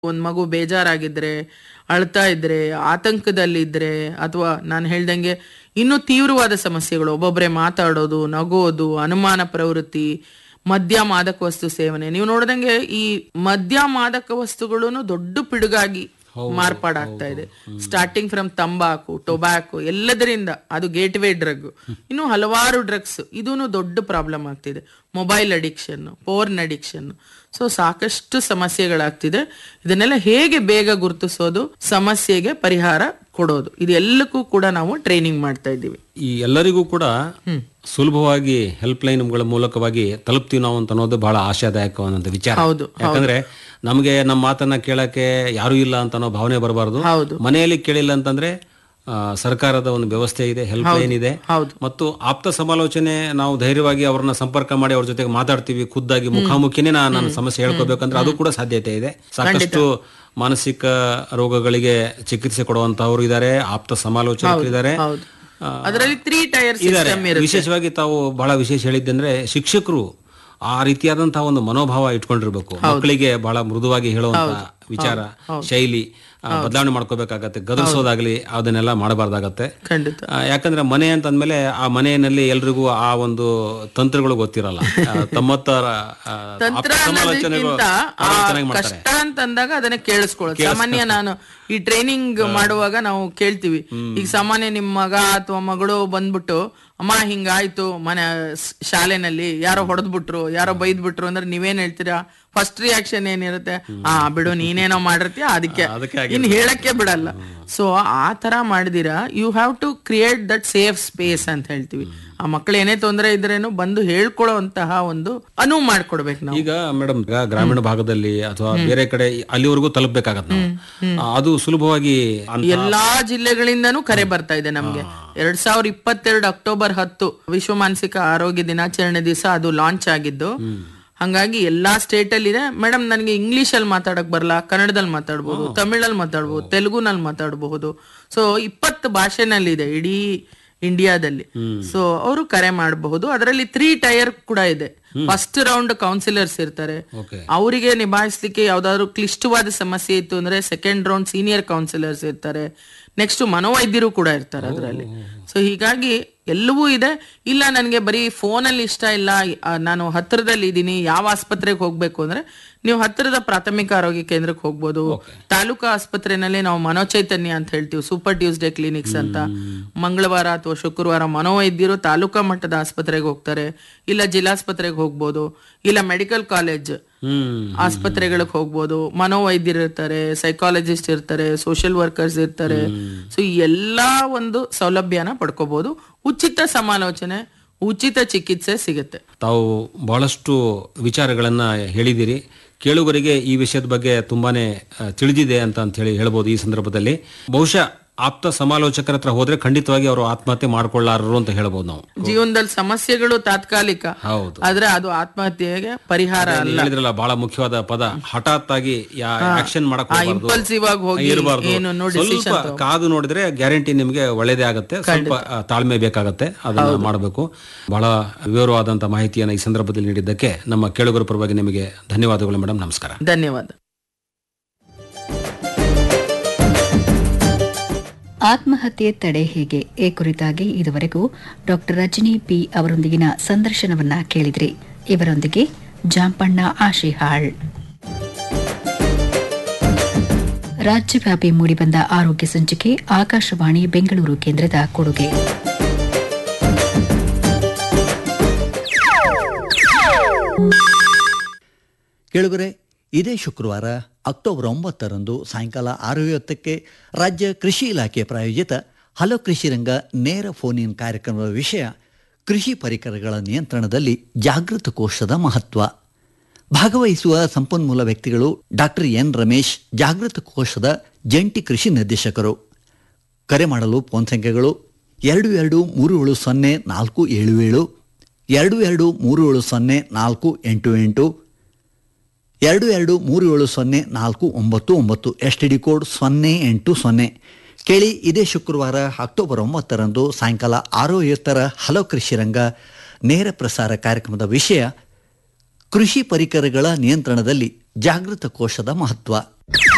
ಒಂದ್ ಮಗು ಬೇಜಾರಾಗಿದ್ರೆ ಅಳ್ತಾ ಇದ್ರೆ ಆತಂಕದಲ್ಲಿದ್ರೆ ಅಥವಾ ನಾನು ಹೇಳ್ದಂಗೆ ಇನ್ನೂ ತೀವ್ರವಾದ ಸಮಸ್ಯೆಗಳು ಒಬ್ಬೊಬ್ಬರೇ ಮಾತಾಡೋದು ನಗೋದು ಅನುಮಾನ ಪ್ರವೃತ್ತಿ ಮದ್ಯ ಮಾದಕ ವಸ್ತು ಸೇವನೆ ನೀವು ನೋಡ್ದಂಗೆ ಈ ಮದ್ಯ ಮಾದಕ ವಸ್ತುಗಳು ದೊಡ್ಡ ಪಿಡುಗಾಗಿ ಮಾರ್ಪಾಡಾಗ್ತಾ ಇದೆ ಸ್ಟಾರ್ಟಿಂಗ್ ಫ್ರಮ್ ತಂಬಾಕು ಟೊಬ್ಯಾಕೊ ಎಲ್ಲದರಿಂದ ಅದು ಗೇಟ್ ವೇ ಡ್ರಗ್ ಇನ್ನು ಹಲವಾರು ಡ್ರಗ್ಸ್ ಇದೂ ದೊಡ್ಡ ಪ್ರಾಬ್ಲಮ್ ಆಗ್ತಿದೆ mobile addiction porn addiction so ಸಾಕಷ್ಟು ಸಮಸ್ಯೆಗಳಾಗ್ತಿದೆ ಇದನ್ನೆಲ್ಲ ಹೇಗೆ ಬೇಗ ಗುರುತಿಸೋದು ಸಮಸ್ಯೆಗೆ ಪರಿಹಾರ ಕೊಡೋದು ಇದೆಲ್ಲಕ್ಕೂ ಕೂಡ ನಾವು ಟ್ರೈನಿಂಗ್ ಮಾಡ್ತಾ ಇದ್ದೀವಿ ಈ ಎಲ್ಲರಿಗೂ ಕೂಡ ಸುಲಭವಾಗಿ ಹೆಲ್ಪ್ ಲೈನ್ಗಳ ಮೂಲಕವಾಗಿ ತಲುಪ್ತೀವಿ ನಾವು ಅಂತ ಅನ್ನೋದು ಬಹಳ ಆಶಾದಾಯಕವಾದಂತ ವಿಚಾರ ಹೌದು, ಯಾಕಂದ್ರೆ ನಮಗೆ ನಮ್ಮ ಮಾತನ್ನ ಕೇಳಕ್ಕೆ ಯಾರು ಇಲ್ಲ ಅಂತ ಅನ್ನೋ ಭಾವನೆ ಬರಬಾರ್ದು ಹೌದು. ಮನೆಯಲ್ಲಿ ಕೇಳಿಲ್ಲ ಅಂತಂದ್ರೆ ಆ, ಸರ್ಕಾರದ ಒಂದು ವ್ಯವಸ್ಥೆ ಇದೆ ಹೆಲ್ಪ್ ಲೈನ್ ಇದೆ ಹೌದು ಮತ್ತು ಆಪ್ತ ಸಮಾಲೋಚನೆ ನಾವು ಧೈರ್ಯವಾಗಿ ಅವ್ರನ್ನ ಸಂಪರ್ಕ ಮಾಡಿ ಅವ್ರ ಜೊತೆಗೆ ಮಾತಾಡ್ತೀವಿ ಖುದ್ದಾಗಿ ಮುಖಾಮುಖಿನೇ ನಾ- ನನ್ನ ಸಮಸ್ಯೆ ಹೇಳ್ಕೋಬೇಕಂದ್ರೆ ಅದು ಕೂಡ ಸಾಧ್ಯತೆ ಇದೆ ಸಾಕಷ್ಟು ಮಾನಸಿಕ ರೋಗಗಳಿಗೆ ಚಿಕಿತ್ಸೆ ಕೊಡುವಂತಹವರು ಇದ್ದಾರೆ ಆಪ್ತ ಸಮಾಲೋಚಕರು ಇದ್ದಾರೆ ಹೌದು ಆ, ಅದರಲ್ಲಿ ತ್ರೀ ಟೈರ್ ಇದ್ದಾರೆ ಸಿಸ್ಟಮ್ ಇರುತ್ತೆ ವಿಶೇಷವಾಗಿ ತಾವು ಬಹಳ ವಿಶೇಷ ಹೇಳಿದ್ದಂದ್ರೆ ಶಿಕ್ಷಕರು ಆ ರೀತಿಯಾದಂತಹ ಒಂದು ಮನೋಭಾವ ಇಟ್ಕೊಂಡಿರ್ಬೇಕು ಮಕ್ಕಳಿಗೆ ಬಹಳ ಮೃದುವಾಗಿ ಹೇಳುವಂತ ವಿಚಾರ ಶೈಲಿ ಆ, ಬದಲಾವಣೆ ಮಾಡ್ಕೋಬೇಕಾಗತ್ತೆ ಗದರಿಸೋದಾಗ್ಲಿ ಅದನ್ನೆಲ್ಲ ಮಾಡಬಾರ್ದಾಗತ್ತೆ ಖಂಡಿತ ಆ, ಯಾಕಂದ್ರೆ ಮನೆ ಅಂತಂದ್ಮೇಲೆ ಆ ಮನೆಯಲ್ಲಿ ಎಲ್ರಿಗೂ ಆ ಒಂದು ತಂತ್ರಗಳು ಗೊತ್ತಿರಲ್ಲ ಆ, ತಮ್ಮತ್ತ ಆ, ತಂತ್ರ ಆಪ್ತ ಸಮಾಲೋಚನೆಗಳು ಅನ್ನೋದಕ್ಕಿಂತ ಆ ಬಹಳ ಚೆನ್ನಾಗಿ ಮಾಡ್ತಾರೆ ಕಷ್ಟ ಅಂತಂದಾಗ ಅದನ್ನ ಕೇಳಿಸ್ಕೊಳ್ಳೋದು ಸಾಮಾನ್ಯ ನಾನು ಈ ಟ್ರೈನಿಂಗ್ ಮಾಡುವಾಗ ನಾವು ಕೇಳ್ತೀವಿ ಈಗ ಸಾಮಾನ್ಯ ನಿಮ್ ಮಗ ಅಥವಾ ಮಗಳು ಬಂದ್ಬಿಟ್ಟು ಅಮ್ಮ ಹಿಂಗಾಯ್ತು ಮನೆ ಸ್- ಶಾಲೆನಲ್ಲಿ ಯಾರೋ ಹೊಡೆದ್ಬಿಟ್ರು ಯಾರೋ ಬೈದ್ಬಿಟ್ರು ಅಂದ್ರೆ ನೀವೇನ್ ಹೇಳ್ತೀರಾ ಫಸ್ಟ್ ರಿಯಾಕ್ಷನ್ ಏನಿರುತ್ತೆ ಆ ಬಿಡು ನೀನೇನೋ ಮಾಡಿರ್ತೀಯ ಅದಕ್ಕೆ ಅದಕ್ಕೆ ಇನ್ ಹೇಳಕ್ಕೆ ಬಿಡಲ್ಲ ಸೊ ಆ ತರ ಮಾಡಿದಿರಾ you have to create that safe space ಅಂತ ಹೇಳ್ತೀವಿ ಆ ಮಕ್ಳು ಏನೇ ತೊಂದರೆ ಇದ್ರೇನು ಬಂದು ಹೇಳ್ಕೊಳ್ಳುವಂತಹ ಒಂದು ಅನುವು ಮಾಡ್ಕೊಡ್ಬೇಕು ನಾವು ಈಗ ಮೇಡಮ್ ಈಗ ಗ್ರಾಮೀಣ ಭಾಗದಲ್ಲಿ ಅಥವಾ ಬೇರೆ ಕಡೆ ಅಲ್ಲಿವರೆಗೂ ತಲುಪಬೇಕಾಗತ್ತೆ ನಾವು ಆ, ಅದು ಸುಲಭವಾಗಿ ಅಂತ- ಎಲ್ಲಾ ಜಿಲ್ಲೆಗಳಿಂದನೂ ಕರೆ ಬರ್ತಾ ಇದೆ ನಮ್ಗೆ ಎರಡ್ ಸಾವಿರದ ಇಪ್ಪತ್ತೆರಡು ಅಕ್ಟೋಬರ್ ಹತ್ತು ವಿಶ್ವ ಮಾನಸಿಕ ಆರೋಗ್ಯ ದಿನಾಚರಣೆ ದಿವಸ ಅದು ಲಾಂಚ್ ಆಗಿದ್ದು ಹಂಗಾಗಿ ಎಲ್ಲಾ ಸ್ಟೇಟ್ ಅಲ್ಲಿ ಇದೆ ಮೇಡಮ್ ನನಗೆ ಇಂಗ್ಲಿಷ್ ಅಲ್ಲಿ ಮಾತಾಡಕ್ ಬರಲ್ಲ ಕನ್ನಡದಲ್ಲಿ ಮಾತಾಡ್ಬೋದು ತಮಿಳಲ್ಲಿ ಮಾತಾಡ್ಬೋದು ತೆಲುಗುನಲ್ಲಿ ಮಾತಾಡಬಹುದು ಸೊ ಇಪ್ಪತ್ತು ಭಾಷೆನಲ್ಲಿ ಇದೆ ಇಡೀ ಇಂಡಿಯಾದಲ್ಲಿ ಸೊ ಅವರು ಕರೆ ಮಾಡಬಹುದು ಅದರಲ್ಲಿ ತ್ರೀ ಟೈರ್ ಕೂಡ ಇದೆ ಫಸ್ಟ್ ರೌಂಡ್ ಕೌನ್ಸಿಲರ್ಸ್ ಇರ್ತಾರೆ ಓಕೆ ಅವರಿಗೆ ನಿಭಾಯಿಸ್ಲಿಕ್ಕೆ ಯಾವ್ದಾದ್ರು ಕ್ಲಿಷ್ಟವಾದ ಸಮಸ್ಯೆ ಇತ್ತು ಅಂದ್ರೆ ಸೆಕೆಂಡ್ ರೌಂಡ್ ಸೀನಿಯರ್ ಕೌನ್ಸಿಲರ್ಸ್ ಇರ್ತಾರೆ ನೆಕ್ಸ್ಟ್ ಮನೋವೈದ್ಯರು ಕೂಡ ಇರ್ತಾರೆ ಅದರಲ್ಲಿ ಸೊ ಹೀಗಾಗಿ ಎಲ್ಲವೂ ಇದೆ ಇಲ್ಲ ನನಗೆ ಬರೀ ಫೋನಲ್ಲಿ ಇಷ್ಟ ಇಲ್ಲ ಆ, ನಾನು ಹತ್ತಿರದಲ್ಲಿ ಇದ್ದೀನಿ ಯಾವ ಆಸ್ಪತ್ರೆಗೆ ಹೋಗ್ಬೇಕು ಅಂದ್ರೆ ನೀವು ಹತ್ತಿರದ ಪ್ರಾಥಮಿಕ ಆರೋಗ್ಯ ಕೇಂದ್ರಕ್ಕೆ ಹೋಗ್ಬೋದು ತಾಲೂಕಾ ಆಸ್ಪತ್ರೆನಲ್ಲಿ ನಾವು ಮನೋಚೈತನ್ಯ ಅಂತ ಹೇಳ್ತೀವಿ ಸೂಪರ್ ಟ್ಯೂಸ್ಡೇ ಕ್ಲಿನಿಕ್ಸ್ ಅಂತ ಮಂಗಳವಾರ ಅಥವಾ ಶುಕ್ರವಾರ ಮನೋವೈದ್ಯರು ತಾಲೂಕಾ ಮಟ್ಟದ ಆಸ್ಪತ್ರೆಗೆ ಹೋಗ್ತಾರೆ ಇಲ್ಲ ಜಿಲ್ಲಾಸ್ಪತ್ರೆಗೆ ಹೋಗ್ಬೋದು ಇಲ್ಲ ಮೆಡಿಕಲ್ ಕಾಲೇಜ್ ಹ್ಮ್ ಆಸ್ಪತ್ರೆಗಳಿಗೆ ಹೋಗ್ಬೋದು ಮನೋವೈದ್ಯರು ಇರ್ತಾರೆ ಸೈಕಾಲಜಿಸ್ಟ್ ಇರ್ತಾರೆ ಸೋಷಿಯಲ್ ವರ್ಕರ್ಸ್ ಇರ್ತಾರೆ ಸೊ ಈ ಎಲ್ಲಾ ಒಂದು ಸೌಲಭ್ಯನ ಪಡ್ಕೋಬಹುದು ಉಚಿತ ಸಮಾಲೋಚನೆ ಉಚಿತ ಚಿಕಿತ್ಸೆ ಸಿಗುತ್ತೆ ತಾವು ಬಹಳಷ್ಟು ವಿಚಾರಗಳನ್ನ ಹೇಳಿದಿರಿ ಕೇಳುಗರಿಗೆ ಈ ವಿಷಯದ ಬಗ್ಗೆ ತುಂಬಾನೇ ಆ, ತಿಳಿದಿದೆ ಅಂತ ಅಂತ ಹೇಳಿ ಹೇಳ್ಬೋದು ಈ ಸಂದರ್ಭದಲ್ಲಿ ಬಹುಶಃ ಆಪ್ತ ಸಮಾಲೋಚಕರ ಹತ್ರ ಹೋದ್ರೆ ಖಂಡಿತವಾಗಿ ಅವರು ಆತ್ಮಹತ್ಯೆ ಮಾಡ್ಕೊಳ್ಳಾರರು ಅಂತ ಹೇಳ್ಬೋದು ನಾವು ಜೀವನದಲ್ಲಿ ಸಮಸ್ಯೆಗಳು ತಾತ್ಕಾಲಿಕ ಹೌದು ಆದ್ರೆ ಅದು ಆತ್ಮಹತ್ಯೆಗೆ ಪರಿಹಾರ ನೀವು ಹೇಳಿದ್ರಲ್ಲ ಬಹಳ ಮುಖ್ಯವಾದ ಪದ ಹಠಾತ್ ಆಗಿ ಆಕ್ಷನ್ ಮಾಡಕ್ ಹೋಗ್ಬಾರ್ದು. ಇಂಪಲ್ಸಿವ್ ಆಗಿ ಹೋಗಿ ಇರ್ಬಾರ್ದು. ಏನು ನೋಡಿ ಸ್ವಲ್ಪ ಕಾದು ನೋಡಿದ್ರೆ ಗ್ಯಾರಂಟಿ ನಿಮಗೆ ಒಳ್ಳೇದೇ ಆಗುತ್ತೆ ಸ್ವಲ್ಪ ಆ, ತಾಳ್ಮೆ ಬೇಕಾಗತ್ತೆ ಅದನ್ನ ಮಾಡಬೇಕು ಬಹಳ ವಿವರವಾದಂತ ಮಾಹಿತಿಯನ್ನ ಈ ಸಂದರ್ಭದಲ್ಲಿ ನೀಡಿದ್ದಕ್ಕೆ ನಮ್ಮ ಕೇಳುಗರ ಪರವಾಗಿ ನಿಮಗೆ ಧನ್ಯವಾದಗಳು ಮೇಡಮ್ ನಮಸ್ಕಾರ ಧನ್ಯವಾದ ಆತ್ಮಹತ್ಯೆ ತಡೆ ಹೇಗೆ ಈ ಕುರಿತಾಗಿ ಇದುವರೆಗೂ ಡಾಕ್ಟರ್ ರಜನಿ ಪಿ ಅವರೊಂದಿಗಿನ ಸಂದರ್ಶನವನ್ನ ಕೇಳಿದ್ರಿ ಇವರೊಂದಿಗೆ ಜಾಂಪಣ್ಣ ಆಶಿಹಾಳ್ ರಾಜ್ಯವ್ಯಾಪಿ ಮೂಡಿಬಂದ ಆರೋಗ್ಯ ಸಂಚಿಕೆ ಆಕಾಶವಾಣಿ ಬೆಂಗಳೂರು ಕೇಂದ್ರದ ಕೊಡುಗೆ ಕೇಳುಗರೆ ಇದೇ ಶುಕ್ರವಾರ ಅಕ್ಟೋಬರ್ ಒಂಬತ್ತರಂದು ಸಾಯಂಕಾಲ ಆರು ಐವತ್ತಕ್ಕೆ ರಾಜ್ಯ ಕೃಷಿ ಇಲಾಖೆ ಪ್ರಾಯೋಜಿತ ಹಲೋ ಕೃಷಿ ರಂಗ ನೇರ ಫೋನ್ ಇನ್ ಕಾರ್ಯಕ್ರಮದ ವಿಷಯ ಕೃಷಿ ಪರಿಕರಗಳ ನಿಯಂತ್ರಣದಲ್ಲಿ ಜಾಗೃತ ಕೋಶದ ಮಹತ್ವ ಭಾಗವಹಿಸುವ ಸಂಪನ್ಮೂಲ ವ್ಯಕ್ತಿಗಳು ಡಾಕ್ಟರ್ ಎನ್ ರಮೇಶ್ ಜಾಗೃತ ಕೋಶದ ಜಂಟಿ ಕೃಷಿ ನಿರ್ದೇಶಕರು ಕರೆ ಮಾಡಲು ಫೋನ್ ಸಂಖ್ಯೆಗಳು ಎರಡು ಎರಡು ಮೂರು ಏಳು ಸೊನ್ನೆ ನಾಲ್ಕು ಏಳು ಏಳು ಎರಡು ಎರಡು ಮೂರು ಏಳು ಸೊನ್ನೆ ನಾಲ್ಕು ಎಂಟು ಎಂಟು ಎರಡು ಎರಡು ಮೂರು ಏಳು ಸೊನ್ನೆ ನಾಲ್ಕು ಒಂಬತ್ತು ಒಂಬತ್ತು ಎಸ್ ಟಿ ಡಿ ಕೋಡ್ ಸೊನ್ನೆ ಎಂಟು ಸೊನ್ನೆ ಕೇಳಿ ಇದೇ ಶುಕ್ರವಾರ ಅಕ್ಟೋಬರ್ ಒಂಬತ್ತರಂದು ಸಾಯಂಕಾಲ ಆರು ಐವತ್ತರ ಹಲೋ ಕೃಷಿ ರಂಗ ನೇರ ಪ್ರಸಾರ ಕಾರ್ಯಕ್ರಮದ ವಿಷಯ ಕೃಷಿ ಪರಿಕರಗಳ ನಿಯಂತ್ರಣದಲ್ಲಿ ಜಾಗೃತ ಕೋಶದ ಮಹತ್ವ